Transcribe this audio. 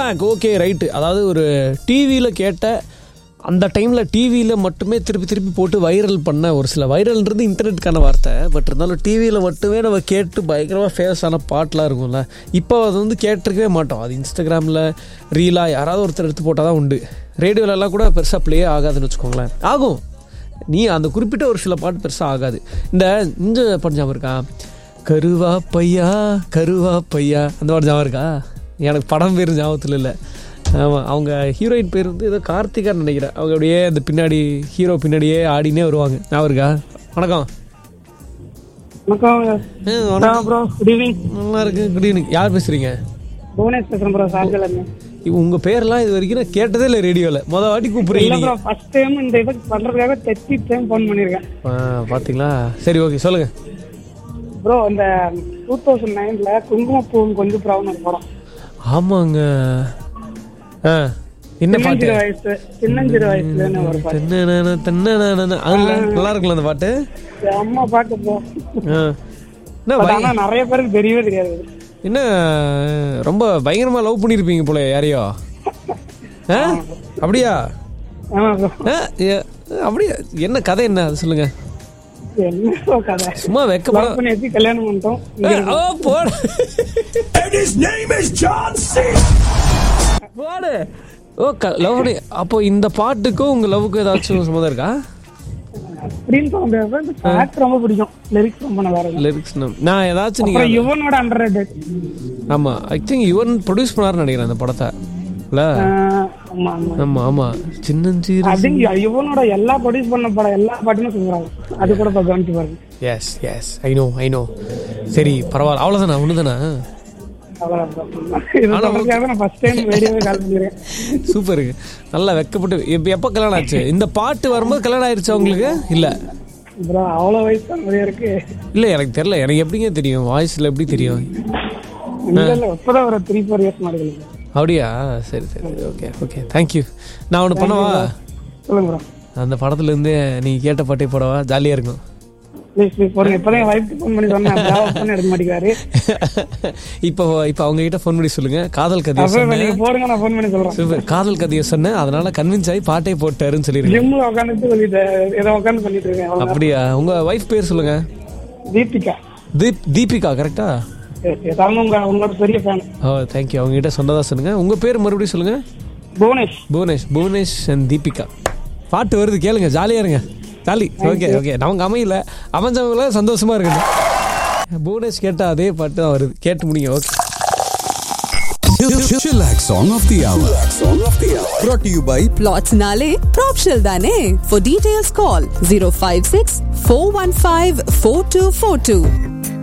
Back okay right அதாவது ஒரு டிவியில் கேட்ட அந்த டைமில் டிவியில் மட்டுமே திருப்பி திருப்பி போட்டு வைரல் பண்ண ஒரு சில வைரல்ன்றது இன்டர்நெட்டுக்கான வார்த்தை பட் இருந்தாலும் டிவியில் மட்டுமே நம்ம கேட்டு பயங்கரமாக ஃபேமஸ் ஆன பாட்டெலாம் இருக்கும்ல இப்போ அது வந்து கேட்டிருக்கவே மாட்டோம் அது இன்ஸ்டாகிராமில் ரீலாக யாராவது ஒருத்தர் எடுத்து போட்டால் தான் உண்டு ரேடியோலலாம் கூட பெருசாக ப்ளே ஆகாதுன்னு வச்சுக்கோங்களேன் ஆகும் நீ அந்த குறிப்பிட்ட ஒரு சில பாட்டு பெருசாக ஆகாது இந்த இந்த பாட்டு ஞாபகம் இருக்கா கருவா பையா கருவா பையா அந்த பாட்டு ஞாபகம் இருக்கா எனக்கு படம் பேர் ஞாபகத்தில் இல்லை ஆமாம் அவங்க ஹீரோயின் பேர் வந்து ஏதோ கார்த்திகான்னு நினைக்கிறேன் அவங்க அப்படியே அந்த பின்னாடி ஹீரோ பின்னாடியே ஆடினே வருவாங்க ஞாபகம் இருக்கா வணக்கம் வணக்கம் ஏ, வணக்கம் ப்ரோ குட் ஈவினிங் நல்லா இருக்கு குட் ஈவினிங் யார் பேசுறீங்க புவனேஷ் பேசுறேன் ப்ரோ சார்ஜல் இவ- உங்க பேர்லாம் இது வரைக்கும் நான் கேட்டதே இல்லை ரேடியோவில் மொதல் வாட்டி இல்ல கூப்பிடுறீங்க ப்ரோ ஃபர்ஸ்ட் டைம் இந்த இதுக்கு பண்றதுக்காக தெத்தி டைம் ஃபோன் பண்ணிருக்கேன் ஆ, பாத்தீங்களா சரி ஓகே சொல்லுங்க ப்ரோ இந்த டூ தௌசண்ட் நைன்ல குங்குமப்பூவும் கொஞ்சம் ப்ராப்ளம் ஒரு படம் ஆமாங்க ஆ என்ன பாட்டு சின்னஞ்சிறு வயசு சின்னஞ்சிறு வயசுல ஒரு பாட்டு தென்னன தென்னன அதுல நல்லா இருக்குல்ல அந்த பாட்டு அம்மா பாட்டு ப்ரோ ஆ. என்ன பட் பய- ஆனா நிறைய பேருக்கு தெரியவே தெரியாது என்ன ரொம்ப பயங்கரமா லவ் பண்ணிருப்பீங்க போல யாரையோ ஆ? அப்படியா ஆமா ப்ரோ ஆ, ஏ- அப்படியா என்ன கதை என்ன அது சொல்லுங்க என்ன bro கதை சும்மா வெக்கப்பட லவ் பண்ணி வச்சு கல்யாணம் பண்ணிட்டோம் ஏ, ஓ போட And his name is John C. போடு ஓ லவ் அப்போ இந்த பாட்டுக்கும் உங்க லவ்வுக்கும் ஏதாச்சும் சம்மந்தம் இருக்கா அப்படின்னு சொல்ல முடியாது bro. இந்த பாட்டு ரொம்ப பிடிக்கும் லிரிக்ஸ் ரொம்ப நல்லா இருக்கும் லிரிக்ஸ் நான் ஏதாச்சும் நீங்க அப்புறம் யுவனோட அண்டர் ரேட்டட் ஆமா ஐ திங்க் யுவன் ப்ரொடியூஸ் பண்ணாருன்னு நினைக்கிறேன் அந்த படத்தை இல்ல ஆமா ஆமா ஆமா ஆமா சின்னஞ்சீர அது இவனோட எல்லா ப்ரொடியூஸ் பண்ண படம் எல்லா பாட்டுமே சொல்றாங்க அது கூட இப்ப கவனிச்சு பாருங்க yes yes I know I know சரி பரவாயில்ல அவ்வளோதானா ஒன்று தானே அவ்வளவுதான். இது சொல்றதுக்காக நான் ஃபர்ஸ்ட் டைம் ரேடியோவே கால் பண்ணிருக்கேன் சூப்பர் நல்லா வெக்கப்பட்டு இப்போ எப்போ கல்யாணம் ஆச்சு இந்த பாட்டு வரும்போது கல்யாணம் ஆயிருச்சா உங்களுக்கு இல்லை ப்ரோ அவ்வளவு வயசு தான் நிறைய இருக்கு இல்லை எனக்கு தெரியல எனக்கு எப்படிங்க தெரியும் வாய்ஸில் எப்படி தெரியும் இல்ல இல்ல இப்பதான் ஒரு த்ரீ ஃபோர் இயர்ஸ் மாதிரி அப்படியா சரி சரி ஓகே ஓகே தேங்க்யூ நான் ஒன்று பண்ணவா சொல்லுங்க ப்ரோ அந்த படத்துலேருந்தே நீங்கள் கேட்ட பாட்டே போடவா ஜாலியாக இருக்கும் ப்ளீஸ் ப்ளீஸ் போடுங்க இப்பதான் என் வைஃப் ஃபோன் பண்ணி சொன்னேன் ஃபோன் எடுக்க மாட்டேங்காரு இப்போ இப்போ அவங்க கிட்ட ஃபோன் பண்ணி சொல்லுங்க காதல் கதையை அப்புறம் சொன்னேன் நீங்க போடுங்க நான் ஃபோன் பண்ணி சொல்றேன் சூப்பர் காதல் கதையை சொன்னேன் அதனால கன்வின்ஸ் ஆகி பாட்டே போட்டாருன்னு சொல்லிருக்கேன் ஜிம்ல உட்காந்துட்டு சொல்லிட்டு ஏதோ உட்காந்து பண்ணிட்டு இருக்கேன் அவ்வளவுதான். அப்படியா உங்க ஒய்ஃப் பேர் சொல்லுங்க தீபிகா தீப் தீபிகா கரெக்டா Yes, yes. அவங்க உங்க உங்களோட பெரிய ஃபேன் ஓ தேங்க்யூ அவங்க கிட்ட சொன்னதா சொல்லுங்க உங்க பேர் மறுபடியும் சொல்லுங்க புவனேஷ் புவனேஷ் புவனேஷ் அண்ட் தீபிகா பாட்டு வருது கேளுங்க ஜாலியா இருங்க ஜாலி ஓகே ஓகே நமக்கு அமையல அமைஞ்சவங்கள சந்தோஷமா இருக்கட்டும் புவனேஷ் கேட்டா அதே பாட்டு தான் வருது கேட்டு முடியும் okay Chillax song of the hour. Song of the hour. Brought to you by Plots Nale, Propshell Dane. For details, call 056 415 4242.